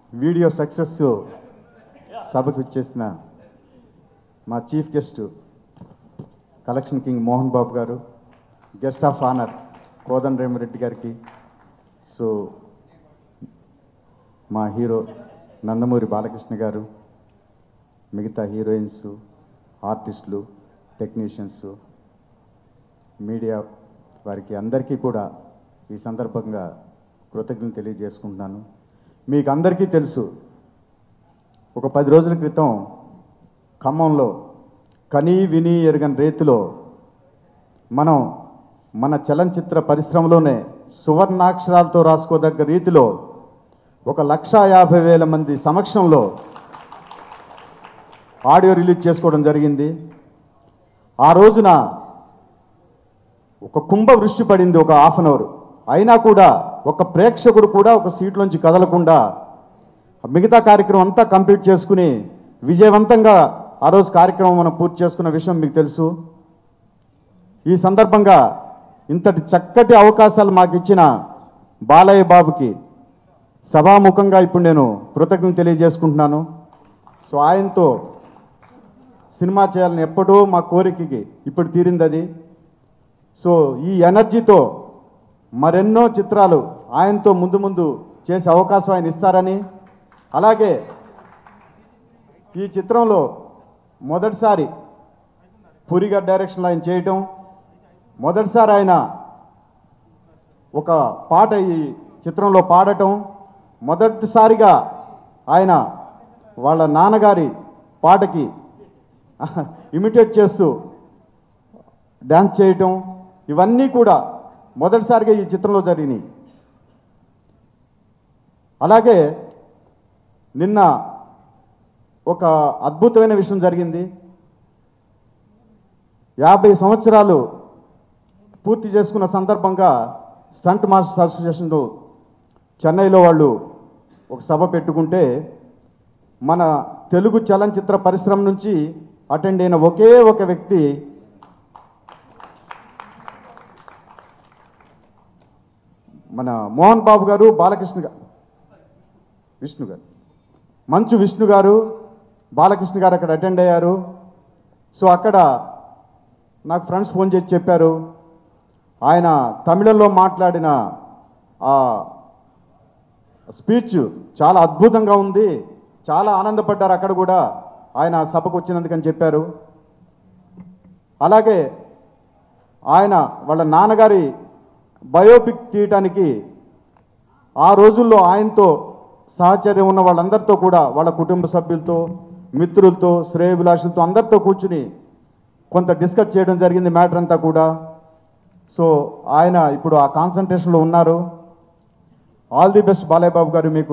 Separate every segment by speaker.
Speaker 1: video success సభకు ఇచ్చేసిన మా chief guest collection king Mohan Babu గారు guest of honour Kodanda Reddy గారికి సో మా హీరో నందమూరి బాలకృష్ణ గారు మిగతా హీరోయిన్స్ ఆర్టిస్టులు టెక్నీషియన్స్ మీడియా వారికి అందరికీ కూడా ఈ సందర్భంగా కృతజ్ఞతలు తెలియజేసుకుంటున్నాను మీకు అందరికీ తెలుసు ఒక పది రోజుల క్రితం ఖమ్మంలో కనీ విని ఎరగని రీతిలో మనం మన చలనచిత్ర పరిశ్రమలోనే సువర్ణాక్షరాలతో రాసుకోదగ్గ రీతిలో ఒక లక్ష యాభై వేల మంది సమక్షంలో ఆడియో రిలీజ్ చేసుకోవడం జరిగింది ఆ రోజున ఒక కుంభ వృష్టి పడింది ఒక హాఫ్ అన్ అవర్ అయినా కూడా ఒక ప్రేక్షకుడు కూడా ఒక సీట్లోంచి కదలకుండా మిగతా కార్యక్రమం అంతా కంప్లీట్ చేసుకుని విజయవంతంగా ఆ రోజు కార్యక్రమం మనం పూర్తి చేసుకున్న విషయం మీకు తెలుసు ఈ సందర్భంగా ఇంతటి చక్కటి అవకాశాలు మాకు ఇచ్చిన బాలయ్య బాబుకి సభాముఖంగా ఇప్పుడు నేను కృతజ్ఞత తెలియజేసుకుంటున్నాను సో ఆయనతో సినిమా చేయాలని ఎప్పుడూ మా కోరికకి ఇప్పుడు తీరింది అది సో ఈ ఎనర్జీతో మరెన్నో చిత్రాలు ఆయనతో ముందు ముందు చేసే అవకాశం ఆయన ఇస్తారని అలాగే ఈ చిత్రంలో మొదటిసారి పూరి గారి డైరెక్షన్లో ఆయన చేయటం మొదటిసారి ఆయన ఒక పాట ఈ చిత్రంలో పాడటం మొదటిసారిగా ఆయన వాళ్ళ నాన్నగారి పాటకి ఇమిటేట్ చేస్తూ డ్యాన్స్ చేయటం ఇవన్నీ కూడా మొదటిసారిగా ఈ చిత్రంలో జరిగినాయి అలాగే నిన్న ఒక అద్భుతమైన విషయం జరిగింది యాభై సంవత్సరాలు పూర్తి చేసుకున్న సందర్భంగా స్టంట్ మాస్టర్స్ అసోసియేషన్లో చెన్నైలో వాళ్ళు ఒక సభ పెట్టుకుంటే మన తెలుగు చలనచిత్ర పరిశ్రమ నుంచి అటెండ్ అయిన ఒకే ఒక వ్యక్తి మన మోహన్ బాబు గారు బాలకృష్ణ గారు విష్ణు గారు మంచు విష్ణు గారు బాలకృష్ణ గారు అక్కడ అటెండ్ అయ్యారు సో అక్కడ నాకు ఫ్రెండ్స్ ఫోన్ చేసి చెప్పారు ఆయన తమిళంలో మాట్లాడిన ఆ స్పీచ్ చాలా అద్భుతంగా ఉంది చాలా ఆనందపడ్డారు అక్కడ కూడా ఆయన సభకు వచ్చినందుకని చెప్పారు అలాగే ఆయన వాళ్ళ నాన్నగారి బయోపిక్ తీయటానికి ఆ రోజుల్లో ఆయనతో సహచర్యం ఉన్న వాళ్ళందరితో కూడా వాళ్ళ కుటుంబ సభ్యులతో మిత్రులతో శ్రేయభిలాషులతో అందరితో కూర్చుని కొంత డిస్కస్ చేయడం జరిగింది మ్యాటర్ అంతా కూడా సో ఆయన ఇప్పుడు ఆ కాన్సన్ట్రేషన్లో ఉన్నారు all the best Balayya Babu గారు మీకు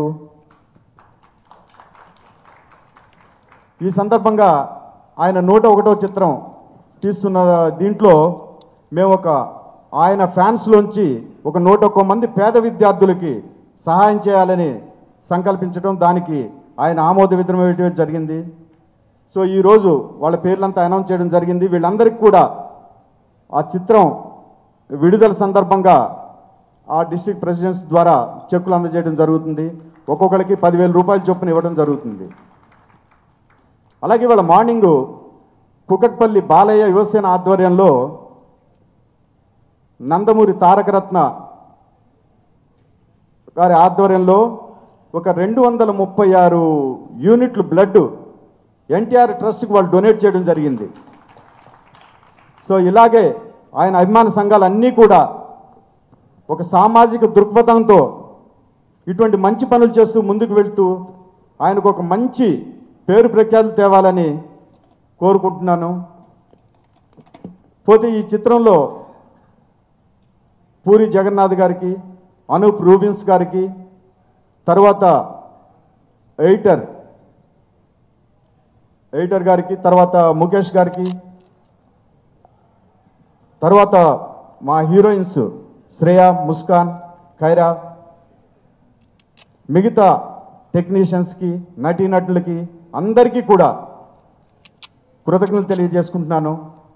Speaker 1: ఈ సందర్భంగా ఆయన నూట ఒకటో చిత్రం తీస్తున్న దీంట్లో మేము ఒక ఆయన ఫ్యాన్స్లోంచి ఒక నూట ఒక్క మంది పేద విద్యార్థులకి సహాయం చేయాలని సంకల్పించడం దానికి ఆయన ఆమోద విధులు జరిగింది సో ఈరోజు వాళ్ళ పేర్లంతా అనౌన్స్ చేయడం జరిగింది వీళ్ళందరికీ కూడా ఆ చిత్రం విడుదల సందర్భంగా ఆ డిస్ట్రిక్ట్ ప్రెసిడెంట్స్ ద్వారా చెక్కులు అందజేయడం జరుగుతుంది ఒక్కొక్కరికి పదివేల రూపాయల చొప్పున ఇవ్వడం జరుగుతుంది అలాగే వాళ్ళ మార్నింగ్ కుకట్పల్లి బాలయ్య యువసేన ఆధ్వర్యంలో నందమూరి తారకరత్న గారి ఆధ్వర్యంలో ఒక రెండు వందల ముప్పై ఆరు యూనిట్లు బ్లడ్ ఎన్టీఆర్ ట్రస్ట్కి వాళ్ళు డొనేట్ చేయడం జరిగింది సో ఇలాగే ఆయన అభిమాన సంఘాలు అన్నీ కూడా ఒక సామాజిక దృక్పథంతో ఇటువంటి మంచి పనులు చేస్తూ ముందుకు వెళ్తూ ఆయనకు ఒక మంచి పేరు ప్రఖ్యాతులు తేవాలని కోరుకుంటున్నాను పోతే ఈ చిత్రంలో పూరి జగన్నాథ్ గారికి అనూప్ రూబిన్స్ గారికి తర్వాత ఎయిటర్ ఎయిటర్ గారికి తర్వాత ముఖేష్ గారికి తర్వాత మా హీరోయిన్స్ శ్రేయ ముస్కాన్ ఖైరా మిగతా టెక్నీషియన్స్కి నటీనటులకి అందరికీ కూడా కృతజ్ఞతలు తెలియజేసుకుంటున్నాను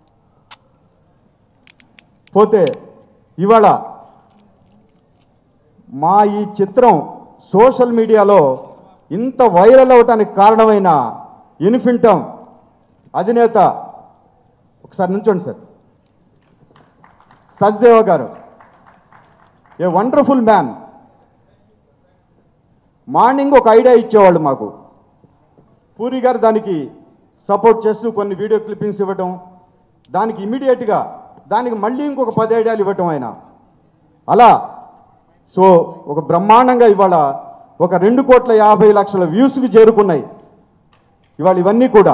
Speaker 1: పోతే ఇవాళ మా ఈ చిత్రం సోషల్ మీడియాలో ఇంత వైరల్ అవటానికి కారణమైన ఇన్ఫింటమ్ అధినేత ఒకసారి నుంచోండి సార్ సజ్దేవ గారు ఏ వండర్ఫుల్ మ్యాన్ మార్నింగ్ ఒక ఐడియా ఇచ్చేవాళ్ళు మాకు పూరి గారు దానికి సపోర్ట్ చేస్తూ కొన్ని వీడియో క్లిప్పింగ్స్ ఇవ్వటం దానికి ఇమీడియట్గా దానికి మళ్ళీ ఇంకొక పది ఐడియాలు ఇవ్వటం ఆయన అలా సో ఒక బ్రహ్మాండంగా ఇవాళ ఒక రెండు కోట్ల యాభై లక్షల వ్యూస్కి చేరుకున్నాయి ఇవాళ ఇవన్నీ కూడా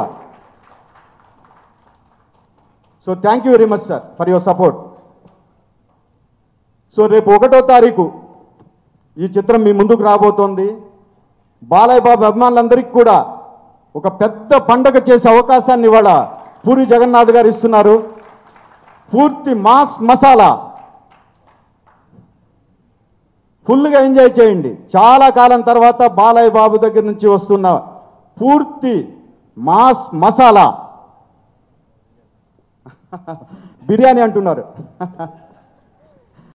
Speaker 1: so thank you very much sir for your support so రేపు ఒకటో తారీఖు ఈ చిత్రం మీ ముందుకు రాబోతోంది బాలయ్య బాబు అభిమానులందరికీ కూడా ఒక పెద్ద పండగ చేసే అవకాశాన్ని ఇవాళ పూరి జగన్నాథ్ గారు ఇస్తున్నారు పూర్తి మాస్ మసాలా ఫుల్గా ఎంజాయ్ చేయండి చాలా కాలం తర్వాత బాలయ్య బాబు దగ్గర నుంచి వస్తున్న పూర్తి మాస్ మసాలా బిర్యానీ అంటున్నారు